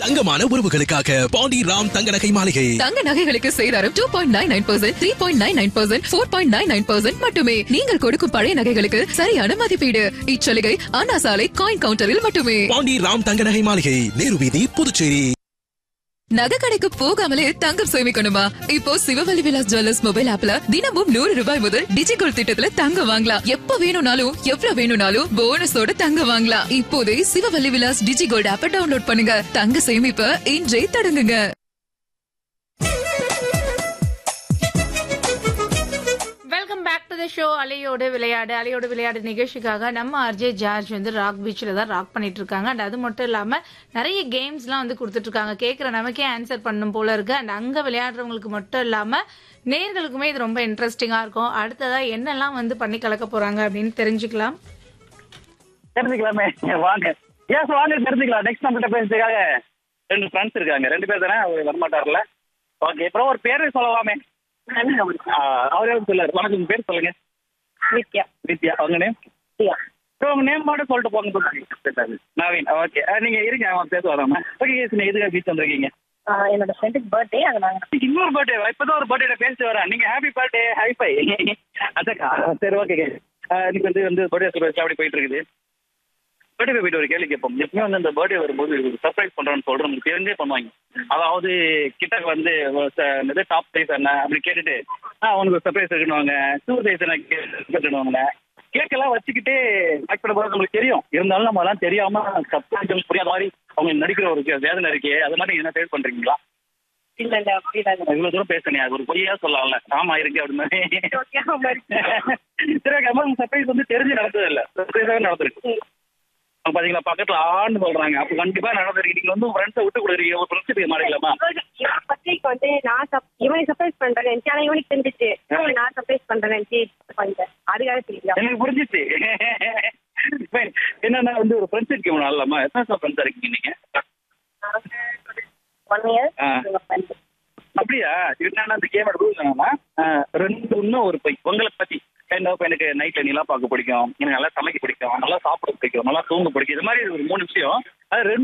தங்கமான உறவுகளுக்காக பாண்டி ராம் தங்க நகை மாளிகை தங்க நகைகளுக்கு சேதாரம் two point nine nine percent three point nine nine percent four point nine nine percent மட்டுமே நீங்கள் கொடுக்கும் பழைய நகைகளுக்கு சரியான மதிப்பீடு இச்சலுகை அண்ணா சாலை காயின் கவுண்டரில் மட்டுமே பாண்டி ராம் தங்க நகை மாளிகை நேரு வீதி புதுச்சேரி நகை கடைக்கு போகாமலே தங்கம் சேமிக்கணுமா இப்போ சிவவல்லி விலாஸ் ஜுவல்லர்ஸ் மொபைல் ஆப்ல தினமும் நூறு ரூபாய் முதல் டிஜிகோல்ட் திட்டத்துல தங்கம் வாங்கலாம் எப்ப வேணும்னாலும் எவ்வளவு வேணும்னாலும் போனஸோட தங்கம் வாங்கலாம் இப்போதே சிவவல்லி விலாஸ் டிஜிகோல்ட் ஆப்ப டவுன்லோட் பண்ணுங்க தங்க சேமிப்ப இன்றே தொடங்குங்க welcome back to the show அலையோடு விளையாடு அலையோடு விளையாடு நிகழ்ச்சிக்காக நம்ம ஆர்ஜே ஜார்ஜ் வந்து ராக் பீச்சில் தான் ராக் பண்ணிட்டு இருக்காங்க அண்ட் அது மட்டும் இல்லாம நிறைய கேம்ஸ்லாம் வந்து கொடுத்துட்டு இருக்காங்க கேட்குற நமக்கே ஆன்சர் பண்ணும் போல இருக்கு அண்ட் அங்க விளையாடுறவங்களுக்கு மட்டும் இல்லாம நேர்களுக்குமே இது ரொம்ப இன்ட்ரெஸ்டிங்கா இருக்கும் அடுத்ததா என்னெல்லாம் வந்து பண்ணி கலக்க போறாங்க அப்படின்னு தெரிஞ்சுக்கலாம் தெரிஞ்சுக்கலாமே வாங்க ஏஸ் வாங்க தெரிஞ்சுக்கலாம் நெக்ஸ்ட் நம்மகிட்ட பேசுறதுக்காக ரெண்டு ஃப்ரெண்ட்ஸ் இருக்காங்க ரெண்டு பேர் தானே அவர் வரமாட்டார்ல ஓகே அப்புறம் ஒரு பேரு சொல்லலாமே அவரே சொல்லாரு வணக்கம் உங்க பேர் சொல்லுங்க நித்யா வித்யா அவங்க நேம் அப்புறம் உங்க நேம் மட்டும் சொல்லிட்டு போங்க நவீன் ஓகே நீங்க இருங்க அவன் பேச வராம ஓகே நீங்க எதுக்காக பீச் வந்திருக்கீங்க ஆஹ் என்னோட ஃப்ரெண்டுக்கு பர்த்டே அதனால இன்னைக்கு இன்னொரு பர்த்டே இப்பதான் ஒரு பர்த்டே பேசி வரேன் நீங்க ஹாப்பி பர்த்டே ஹைஃபை அதாக்கா சரி ஓகே இன்னைக்கு வந்து வந்து பர்த்டே சர்ப்ரைஸ் அப்படி போயிட்டு இருக்குது பர்த்டே போயிட்டு ஒரு கேள்வி கேட்போம் எப்பவுமே வந்து அந்த பர்த்டே வரும்போது சர்ப்ரைஸ் பண்றோன்னு சொல்றோம் நமக்கு தெரிஞ்சே பண்ணுவாங்க அதாவது கிட்ட வந்து இது டாப் சைஸ் என்ன அப்படி கேட்டுட்டு ஆ உனக்கு ஒரு சர்ப்ரைஸ் இருக்குன்னு டூ சைஸ் என்ன கேட்டுடுவாங்க கேக்கெல்லாம் வச்சுக்கிட்டே ஆக்ட் பண்ணும்போது நம்மளுக்கு தெரியும் இருந்தாலும் நம்ம எல்லாம் தெரியாம சர்ப்ரைஸ் புரியாத மாதிரி அவங்க நடிக்கிற ஒரு வேதனை இருக்கே அது மாதிரி என்ன ஃபேஸ் பண்றீங்களா இல்ல இல்ல அப்படிதான் இவ்வளவு தூரம் பேசுனே அது ஒரு பொய்யா சொல்லலாம்ல ஆமா இருக்கு அப்படி மாதிரி ஓகே மாதிரி சரி ஓகே அம்மா சர்ப்ரைஸ் வந்து தெரிஞ்சு நடந்தது இல்ல சர்ப்ரைஸாவே நடந்திருக்கு அவங்க பாத்தீங்களா பக்கத்துல ஆண்டு சொல்றாங்க அப்ப கண்டிப்பா நடந்திருக்கு நீங்க வந்து உங்க ஃப்ரெண்ட்ஸை விட்டு கொடுக்குறீங்க ஒரு ஃப்ரெண்ட்ஷிப் மாறிக்கலாமா இவன் பர்த்டேக்கு வந்து நான் சப்- இவனை சர்ப்ரைஸ் பண்றேன் நினைச்சு ஆனா இவனுக்கு தெரிஞ்சிச்சு இவன் நான் சர்ப்ரைஸ் பண்றேன் நினைச்சு பண்ணிட்டேன் அதுக்காக தெரியல எனக்கு புரிஞ்சிச்சு Fine. என்னன்னா வந்து ஒரு ஃப்ரெண்ட்ஷிப் கேம் இல்லாம எத்தனை ஃப்ரெண்ட்ஸா இருக்கீங்க நீங்க ஒன் இயர் ஆ. அப்படியா என்னன்னா இந்த கேமோட ரூல்ஸ் என்னன்னா ஆஹ், ரெண்டு இன்னும் ஒரு பை உங்களை பத்தி கைண்ட் ஆஃப் எனக்கு நைட்ல நீலாம் பார்க்க பிடிக்கும் எனக்கு நல்லா சமைக்க பிடிக்கும் நல்லா சாப்பிட பிடிக்கும் நல்லா தூங்க பிடிக்கும் இது மாதிரி ஒரு மூணு விஷயம் அது ரெண்டு